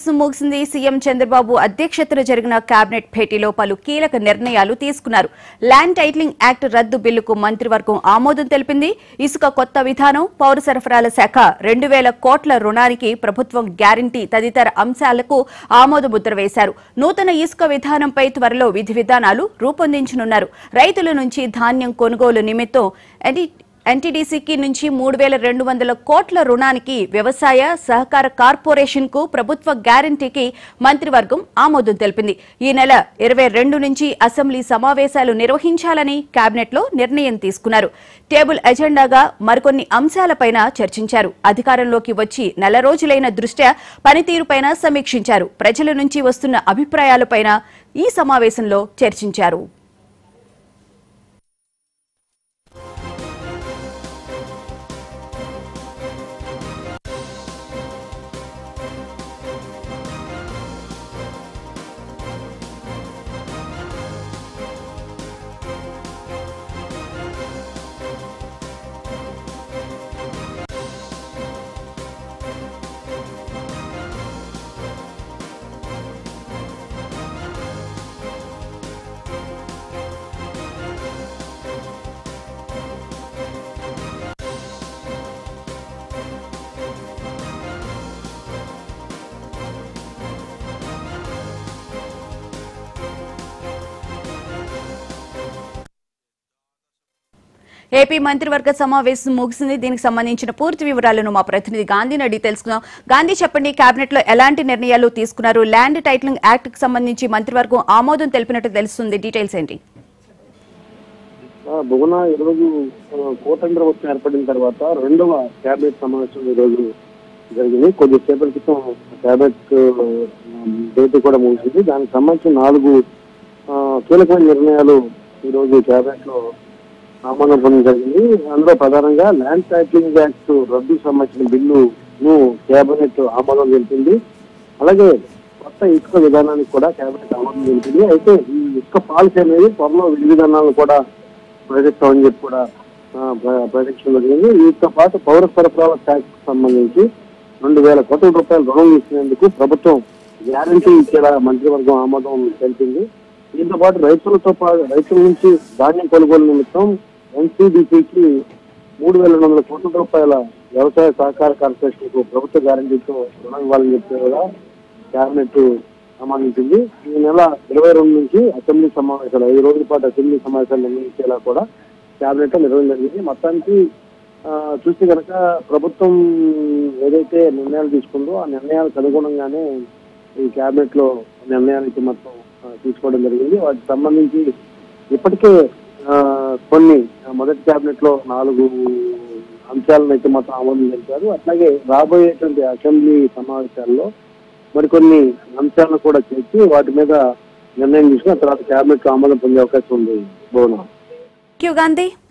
సమావేశం ముగిసింది సీఎం చంద్రబాబు అధ్యక్షతన జరిగిన కేబినెట్ భేటీలో పలు కీలక నిర్ణయాలు తీసుకున్నారు ల్యాండ్ టైటిలింగ్ యాక్ట్ రద్దు బిల్లుకు మంత్రివర్గం ఆమోదం తెలిపింది ఇసుక కొత్త విధానం పౌర సరఫరాల శాఖ రెండు వేల కోట్ల రుణానికి ప్రభుత్వం గ్యారంటీ తదితర అంశాలకు ఆమోద ముద్ర వేశారు నూతన ఇసుక విధానంపై త్వరలో విధి విధానాలు రూపొందించనున్నారు రైతుల నుంచి ధాన్యం కొనుగోలు నిమిత్తం ఎడి- ఎన్టీడీసీకి నుంచి మూడు వేల రెండు వందల కోట్ల రుణానికి వ్యవసాయ సహకార కార్పొరేషన్ కు ప్రభుత్వ గ్యారంటీకి మంత్రివర్గం ఆమోదం తెలిపింది ఈ నెల ఇరవై రెండు నుంచి అసెంబ్లీ సమావేశాలు నిర్వహించాలని కేబినెట్ లో నిర్ణయం తీసుకున్నారు టేబుల్ ఎజెండాగా మరికొన్ని అంశాలపైన చర్చించారు అధికారంలోకి వచ్చి నెల రోజులైన దృష్ట్యా పనితీరుపైన సమీక్షించారు ప్రజల నుంచి వస్తున్న అభిప్రాయాలపైన ఈ సమావేశంలో చర్చించారు ఏపీ మంత్రివర్గ సమావేశం ముగిసింది దీనికి సంబంధించిన పూర్తి వివరాలను మా ప్రతినిధి గాంధీని అడిగి తెలుసుకుందాం గాంధీ చెప్పండి కేబినెట్ లో ఎలాంటి నిర్ణయాలు తీసుకున్నారు ల్యాండ్ టైటిలింగ్ యాక్ట్ కి సంబంధించి మంత్రివర్గం ఆమోదం తెలిపినట్టు తెలుస్తుంది డీటెయిల్స్ ఏంటి ఆ, భువన ఈరోజు ఆ, కూటమి ప్రభుత్వం ఏర్పడిన తర్వాత రెండవ కేబినెట్ సమావేశం ఈరోజు జరిగింది కొద్దిసేపటి క్రితం కేబినెట్ భేటీ కూడా ముగిసింది దానికి సంబంధించిన నాలుగు ఆ, కీలకమైన నిర్ణయాలు ఈరోజు కేబినెట్ లో ఆమోదం పొందడం జరిగింది అందులో ప్రధానంగా ల్యాండ్ టైటిలింగ్ యాక్ట్ రద్దు సంబంధించిన బిల్లును కేబినెట్ ఆమోదం తెలిపింది అలాగే కొత్త ఇసుక విధానానికి కూడా కేబినెట్ ఆమోదం తెలిపింది అయితే ఈ ఇసుక పాలసీ అనేది త్వరలో విధి విధానాలను కూడా ప్రకటిస్తామని చెప్పి కూడా ఆ, ప్ర- ప్రకటించడం జరిగింది వీటితో పాటు పౌర సరఫరాల శాఖకు సంబంధించి రెండు వేల కోట్ల రూపాయల రుణం తీసుకునేందుకు ప్రభుత్వం గ్యారంటీ ఇచ్చేలా మంత్రివర్గం ఆమోదం తెలిపింది దీంతో పాటు రైతులతో పాటు రైతుల నుంచి ధాన్యం కొనుగోలు నిమిత్తం ఎన్సీడీసీకి మూడు వేల రెండు వందల కోట్ల రూపాయల వ్యవసాయ సహకార కార్పొరేషన్ కు ప్రభుత్వ గ్యారంటీతో రుణం ఇవ్వాలని చెప్పి కూడా కేబినెట్ ఆమోదించింది ఈ నెల ఇరవై రెండు నుంచి అసెంబ్లీ సమావేశాలు ఐదు రోజుల పాటు అసెంబ్లీ సమావేశాలు నిర్వహించేలా కూడా కేబినెట్ లో నిర్వహణ జరిగింది మొత్తానికి ఆ, చూస్తే కనుక ప్రభుత్వం ఏదైతే నిర్ణయాలు తీసుకుందో ఆ నిర్ణయాలకు అనుగుణంగానే ఈ కేబినెట్ లో నిర్ణయానికి మొత్తం ఆ, తీసుకోవడం జరిగింది వాటికి సంబంధించి ఇప్పటికే ఆ, కొన్ని ఆ, మొదటి కేబినెట్ లో నాలుగు అంశాలను అయితే మొత్తం ఆమోదం తెలిపారు అట్లాగే రాబోయేటువంటి అసెంబ్లీ సమావేశాల్లో మరికొన్ని అంశాలను కూడా చేర్చి వాటి మీద నిర్ణయం తీసుకుని ఆ తర్వాత కేబినెట్ ఆమోదం పొందే అవకాశం ఉంది భువన థ్యాంక్ యూ గాంధీ